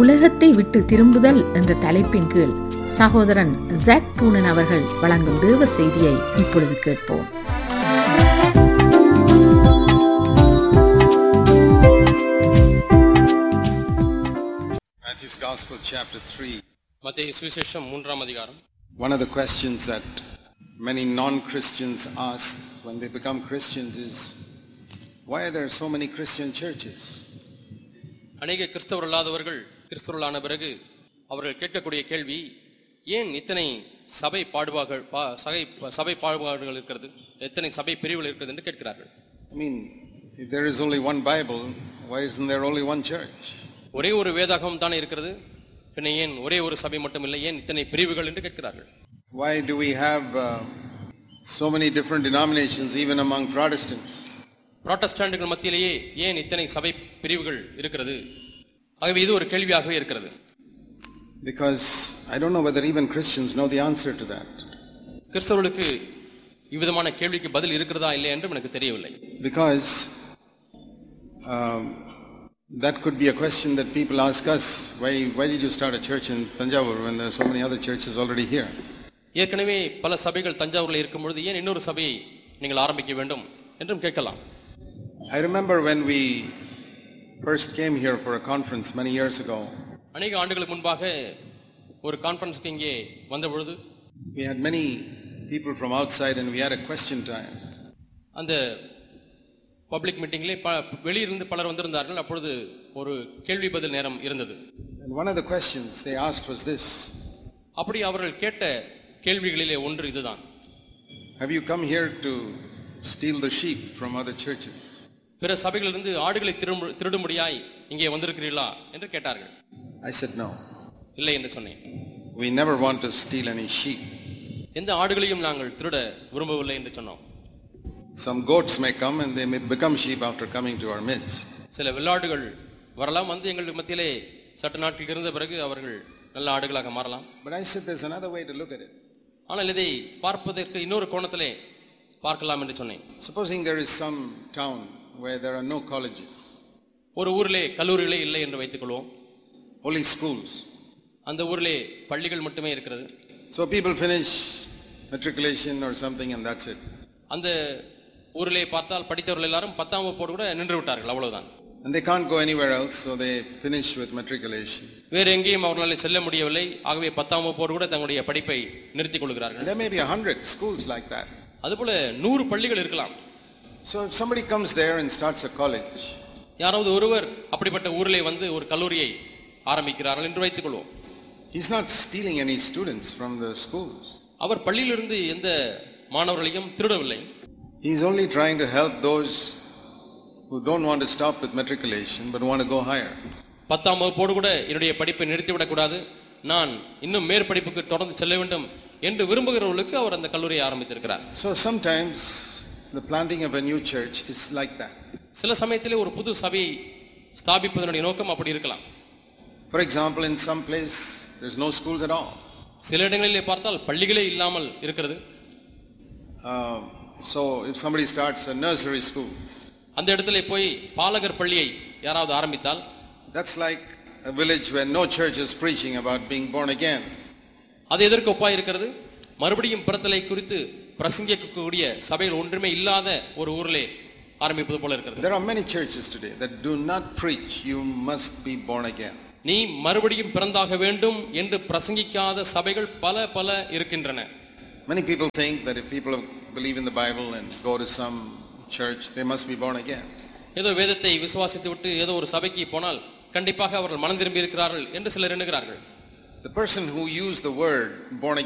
உலகத்தை விட்டு திரும்புதல் என்ற தலைப்பின் கீழ் சகோதரன் ஜாக் பூனன் அவர்கள் வழங்கும் தேவ செய்தியை இப்பொழுது கேட்போம் Matthew's Gospel, chapter 3. மத்திய சுவிசேஷம் மூன்றாம் அதிகாரம் One of the questions that many non Christians ask when they become Christians is why are there so many Christian churches? அநேக கிறிஸ்தவர் அல்லாதவர்கள் கிறிஸ்தவர்களான பிறகு அவர்கள் கேட்கக்கூடிய கேள்வி ஏன் இத்தனை சபை பாடுபாடுகள் பா- சபை சபை பாடுபாடுகள் இருக்கிறது எத்தனை சபை பிரிவுகள் இருக்கிறது என்று கேட்கிறார்கள் I mean, if there is only one Bible, why isn't there only one church? ஒரே ஒரு வேதாகம் தானே இருக்கிறது பின்ன ஏன் ஒரே ஒரு சபை மட்டும் இல்லை ஏன் இத்தனை பிரிவுகள் என்று கேட்கிறார்கள் Why do we have uh, so many different denominations even among Protestants? புராட்டஸ்டாண்டுகள் மத்தியிலேயே ஏன் இத்தனை சபை பிரிவுகள் இருக்கிறது ஆகவே இது ஒரு கேள்வியாகவே இருக்கிறது Because I don't know whether even Christians know the answer to that. கிறிஸ்தவர்களுக்கு இவ்விதமான கேள்விக்கு பதில் இருக்கிறதா இல்லை என்றும் எனக்கு தெரியவில்லை Because um, that could be a question that people ask us. Why, why did you start a church in Tanjavur when there are so many other churches already here? ஏற்கனவே பல சபைகள் தஞ்சாவூரில் இருக்கும் பொழுது ஏன் இன்னொரு சபையை நீங்கள் ஆரம்பிக்க வேண்டும் என்றும் கேட்கலாம் I remember when we first came here for a conference many years ago, அநேக ஆண்டுகளுக்கு முன்பாக ஒரு கான்ஃபரன்ஸ்க்கு இங்கே வந்த பொழுது we had many people from outside and we had a question time. அந்த பப்ளிக் மீட்டிங்கிலே ப வெளியிருந்து பலர் வந்திருந்தார்கள் அப்பொழுது ஒரு கேள்வி பதில் நேரம் இருந்தது And one of the questions they asked was this அப்படி அவர்கள் கேட்ட கேள்விகளிலே ஒன்று இதுதான் Have you come here to steal the sheep from other churches? பிற சபைகளிலிருந்து ஆடுகளை திரும்ப திருடும்படியாய் இங்கே வந்திருக்கிறீர்களா என்று கேட்டார்கள் I said, No. இல்லை என்று சொன்னேன் We never want to steal any sheep. எந்த ஆடுகளையும் நாங்கள் திருட விரும்பவில்லை என்று சொன்னோம் Some goats may come and they may become sheep after coming to our midst. சில வெள்ளாடுகள் வரலாம் வந்து எங்கள் மத்தியிலே சற்று நாட்கள் இருந்த பிறகு அவர்கள் நல்ல ஆடுகளாக மாறலாம் But I said there's another way to look at it. ஆனால் இதை பார்ப்பதற்கு இன்னொரு கோணத்திலே பார்க்கலாம் என்று சொன்னேன் Supposing there is some town where there are no colleges, ஒரு ஊரிலே கல்லூரிகளே இல்லை என்று வைத்துக் கொள்வோம் only schools. அந்த ஊரிலே பள்ளிகள் மட்டுமே இருக்கிறது So people finish matriculation or something and that's it. அந்த ஊரிலே பார்த்தால் படித்தவர்கள் எல்லாரும் பத்தாம் வகுப்போடு கூட நின்று விட்டார்கள் அவ்வளவுதான் And they can't go anywhere else, so they finish with matriculation. வேறு எங்கேயும் அவர்களால் செல்ல முடியவில்லை ஆகவே பத்தாம் வகுப்போடு கூட தங்களுடைய படிப்பை நிறுத்திக் And கொள்கிறார்கள் there may be a hundred schools like that. அதுபோல நூறு பள்ளிகள் இருக்கலாம் So if somebody comes there and starts a college, யாராவது ஒருவர் அப்படிப்பட்ட ஊரிலே வந்து ஒரு கல்லூரியை ஆரம்பிக்கிறார்கள் என்று வைத்துக் கொள்வோம் he's not stealing any students from the schools. அவர் பள்ளியிலிருந்து எந்த மாணவர்களையும் திருடவில்லை He's only trying to help those who don't want to stop with matriculation but want to go higher. பத்தாம் வகுப்போடு கூட என்னுடைய படிப்பை நிறுத்திவிடக் கூடாது நான் இன்னும் மேற்படிப்புக்கு தொடர்ந்து செல்ல வேண்டும் என்று விரும்புகிறவர்களுக்கு அவர் அந்த கல்லூரியை ஆரம்பித்திருக்கிறார் So sometimes the planting of a new church is like that. சில சமயத்திலே ஒரு புது சபையை ஸ்தாபிப்பதனுடைய நோக்கம் அப்படி இருக்கலாம் For example, in some place there's no schools at all. சில இடங்களிலே பார்த்தால் பள்ளிகளே இல்லாமல் இருக்கிறது Uh, so if somebody starts a nursery school, அந்த இடத்துல போய் பாலகர் பள்ளியை யாராவது ஆரம்பித்தால் that's like a village where no church is preaching about being born again. அது எதற்கு ஒப்பாய் இருக்கிறது மறுபடியும் பிறத்தலை குறித்து பிரசங்கிக்கக்கூடிய சபைகள் ஒன்றுமே இல்லாத ஒரு ஊரிலே ஆரம்பிப்பது போல இருக்கிறது There are many churches today that do not preach you must be born again. நீ மறுபடியும் பிறந்தாக வேண்டும் என்று பிரசங்கிக்காத சபைகள் பல பல இருக்கின்றன Many people think that if people believe in the Bible and go to some church, they must be born again. ஏதோ வேதத்தை விசுவாசித்து விட்டு ஏதோ ஒரு சபைக்கு போனால் கண்டிப்பாக அவர்கள் மனம் திரும்பி இருக்கிறார்கள் என்று சிலர் எண்ணுகிறார்கள் The person who used the word born